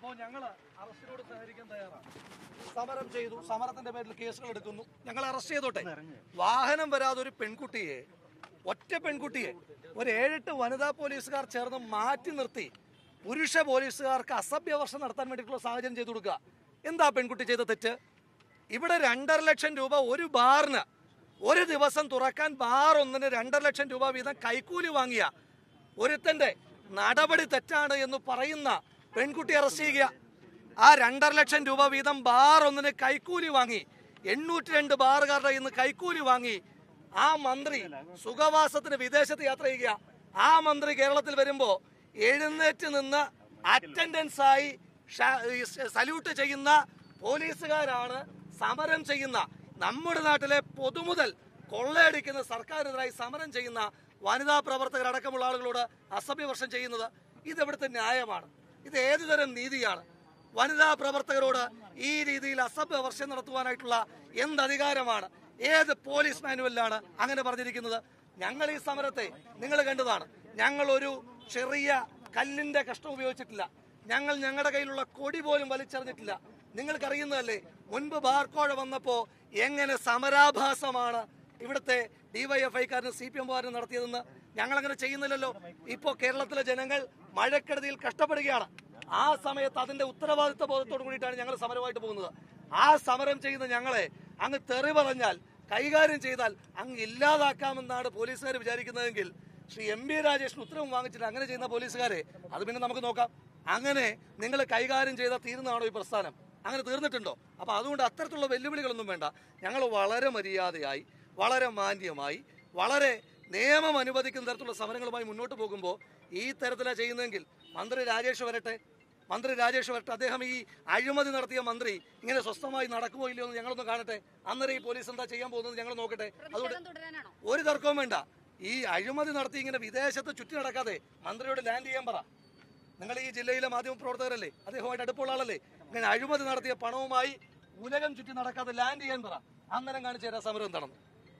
ഞങ്ങൾ അറസ്റ്റിനോട് സഹകരിക്കാൻ തയ്യാറാണ് സമരം ചെയ്തു സമരത്തിന്റെ പേരിൽ കേസുകൾ എടുക്കുന്നു ഞങ്ങൾ അറസ്റ്റ് ചെയ്തോട്ടെ വാഹനം വരാതെ ഒരു പെൺകുട്ടിയെ ഒറ്റ പെൺകുട്ടിയെ ഒരു ഏഴെട്ട് വനിതാ പോലീസുകാർ ചേർന്ന് മാറ്റി നിർത്തി പുരുഷ പോലീസുകാർക്ക് അസഭ്യവർഷം നടത്താൻ വേണ്ടിയിട്ടുള്ള സാഹചര്യം ചെയ്തു കൊടുക്കുക എന്താ പെൺകുട്ടി ചെയ്ത തെറ്റ് ഇവിടെ രണ്ടര ലക്ഷം രൂപ ഒരു ബാറിന് ഒരു ദിവസം തുറക്കാൻ ബാർ ഒന്നിന് രണ്ടര ലക്ഷം രൂപ വീതം കൈക്കൂലി വാങ്ങിയ ഒരുത്തന്റെ നടപടി തെറ്റാണ് എന്ന് പറയുന്ന പെൺകുട്ടി അറസ്റ്റ് ചെയ്യുക ആ രണ്ടര ലക്ഷം രൂപ വീതം ബാർ ഒന്നിന് കൈക്കൂലി വാങ്ങി എണ്ണൂറ്റി രണ്ട് ബാറുകാരുടെ ഇന്ന് കൈക്കൂലി വാങ്ങി ആ മന്ത്രി സുഖവാസത്തിന് വിദേശത്ത് യാത്ര ചെയ്യുക ആ മന്ത്രി കേരളത്തിൽ വരുമ്പോ എഴുന്നേറ്റ് നിന്ന് അറ്റൻഡൻസ് ആയി ഷ- ഈ സല്യൂട്ട് ചെയ്യുന്ന പോലീസുകാരാണ് സമരം ചെയ്യുന്ന നമ്മുടെ നാട്ടിലെ പൊതുമുതൽ കൊള്ളയടിക്കുന്ന സർക്കാരിനെതിരായി സമരം ചെയ്യുന്ന വനിതാ പ്രവർത്തകരടക്കമുള്ള ആളുകളോട് അസഭ്യവർഷം ചെയ്യുന്നത് ഇത് ഇവിടുത്തെ ന്യായമാണ് ഇത് ഏതു തരം നീതിയാണ് വനിതാ പ്രവർത്തകരോട് ഈ രീതിയിൽ അസഭ്യവർഷം നടത്തുവാനായിട്ടുള്ള എന്ത് അധികാരമാണ് ഏത് പോലീസ് മാനുവലിലാണ് അങ്ങനെ പറഞ്ഞിരിക്കുന്നത് ഞങ്ങൾ ഈ സമരത്തെ നിങ്ങൾ കണ്ടതാണ് ഞങ്ങൾ ഒരു ചെറിയ കല്ലിന്റെ കഷ്ടം ഉപയോഗിച്ചിട്ടില്ല ഞങ്ങൾ ഞങ്ങളുടെ കയ്യിലുള്ള കൊടി പോലും വലിച്ചെറിഞ്ഞിട്ടില്ല നിങ്ങൾക്കറിയുന്നതല്ലേ മുൻപ് ബാർക്കോഴ വന്നപ്പോ എങ്ങനെ സമരാഭാസമാണ് ഇവിടുത്തെ ഡിവൈഎഫ്ഐക്കാരനും സി പി എംകാരനും നടത്തിയതെന്ന് ഞങ്ങൾ അങ്ങനെ ചെയ്യുന്നില്ലല്ലോ ഇപ്പോ കേരളത്തിലെ ജനങ്ങൾ മഴക്കെടുതിയിൽ കഷ്ടപ്പെടുകയാണ് ആ സമയത്ത് അതിന്റെ ഉത്തരവാദിത്വ ബോധത്തോട് കൂടിയിട്ടാണ് ഞങ്ങൾ സമരമായിട്ട് പോകുന്നത് ആ സമരം ചെയ്യുന്ന ഞങ്ങളെ അങ്ങ് തെറി പറഞ്ഞാൽ കൈകാര്യം ചെയ്താൽ അങ്ങ് ഇല്ലാതാക്കാമെന്നാണ് പോലീസുകാർ വിചാരിക്കുന്നതെങ്കിൽ ശ്രീ എം ബി രാജേഷിന് ഉത്തരവും വാങ്ങിച്ചിട്ട് അങ്ങനെ ചെയ്യുന്ന പോലീസുകാരെ അത് പിന്നെ നമുക്ക് നോക്കാം അങ്ങനെ നിങ്ങൾ കൈകാര്യം ചെയ്താൽ തീരുന്നതാണോ ഈ പ്രസ്ഥാനം അങ്ങനെ തീർന്നിട്ടുണ്ടോ അപ്പൊ അതുകൊണ്ട് അത്തരത്തിലുള്ള വെല്ലുവിളികളൊന്നും വേണ്ട ഞങ്ങൾ വളരെ മര്യാദയായി വളരെ മാന്യമായി വളരെ നിയമം അനുവദിക്കുന്ന തരത്തിലുള്ള സമരങ്ങളുമായി മുന്നോട്ട് പോകുമ്പോൾ ഈ തരത്തിലാണ് ചെയ്യുന്നതെങ്കിൽ മന്ത്രി രാജേഷ് വരട്ടെ മന്ത്രി രാജേഷ് വരട്ടെ അദ്ദേഹം ഈ അഴിമതി നടത്തിയ മന്ത്രി ഇങ്ങനെ സ്വസ്ഥമായി നടക്കുമോ ഇല്ലയോ എന്ന് ഞങ്ങളൊന്ന് കാണട്ടെ അന്നേരം ഈ പോലീസ് എന്താ ചെയ്യാൻ പോകുന്നത് ഞങ്ങൾ നോക്കട്ടെ അതുകൊണ്ട് പ്രതിഷേധം തുടരാനാണോ ഒരു തർക്കവും വേണ്ട ഈ അഴിമതി നടത്തി ഇങ്ങനെ വിദേശത്ത് ചുറ്റി നടക്കാതെ മന്ത്രിയോട് ലാൻഡ് ചെയ്യാൻ പറ നിങ്ങൾ ഈ ജില്ലയിലെ മാധ്യമ പ്രവർത്തകരല്ലേ അദ്ദേഹമായിട്ട് അടുപ്പുള്ള ആളല്ലേ ഇങ്ങനെ അഴിമതി നടത്തിയ പണവുമായി ഉലകം ചുറ്റി നടക്കാതെ ലാൻഡ് ചെയ്യാൻ പറ അന്നേരം കാണിച്ചു തരാം സമരം എന്താണെന്ന്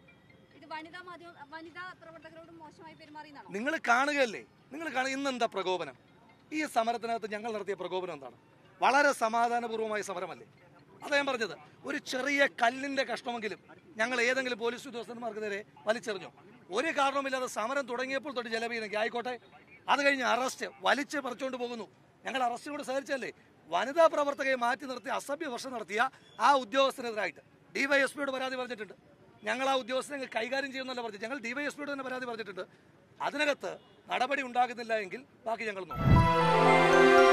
ഇത് വനിതാ മാധ്യമ വനിതാ പ്രവർത്തകരോട് മോശമായി പെരുമാറിയെന്നാണോ നിങ്ങൾ കാണുകയല്ലേ നിങ്ങൾ കാണുക ഇന്ന് എന്താ പ്രകോപനം ഈ സമരത്തിനകത്ത് ഞങ്ങൾ നടത്തിയ പ്രകോപനം എന്താണ് വളരെ സമാധാനപൂർവ്വമായ സമരമല്ലേ അതാ ഞാൻ പറഞ്ഞത് ഒരു ചെറിയ കല്ലിന്റെ കഷ്ണമെങ്കിലും ഞങ്ങൾ ഏതെങ്കിലും പോലീസ് ഉദ്യോഗസ്ഥന്മാർക്ക് നേരെ വലിച്ചെറിഞ്ഞു ഒരു കാരണവുമില്ലാതെ സമരം തുടങ്ങിയപ്പോൾ തൊട്ട് ജലപീരങ്കി ആയിക്കോട്ടെ അത് കഴിഞ്ഞ് അറസ്റ്റ് വലിച്ച് പറിച്ചുകൊണ്ട് പോകുന്നു ഞങ്ങൾ അറസ്റ്റിനോട് സഹകരിച്ചല്ലേ വനിതാ പ്രവർത്തകയെ മാറ്റി നിർത്തി അസഭ്യ വർഷം നടത്തിയ ആ ഉദ്യോഗസ്ഥനെതിരായിട്ട് ഡിവൈഎസ്പിയോട് പരാതി പറഞ്ഞിട്ടുണ്ട് ഞങ്ങൾ ആ ഉദ്യോഗസ്ഥനെ കൈകാര്യം ചെയ്യുന്നല്ല പറഞ്ഞു ഞങ്ങൾ ഡിവൈഎസ്പിയോട് തന്നെ പരാതി പറഞ്ഞിട്ടുണ്ട് അതിനകത്ത് നടപടി ഉണ്ടാകുന്നില്ല എങ്കിൽ ബാക്കി ഞങ്ങൾ നോക്കും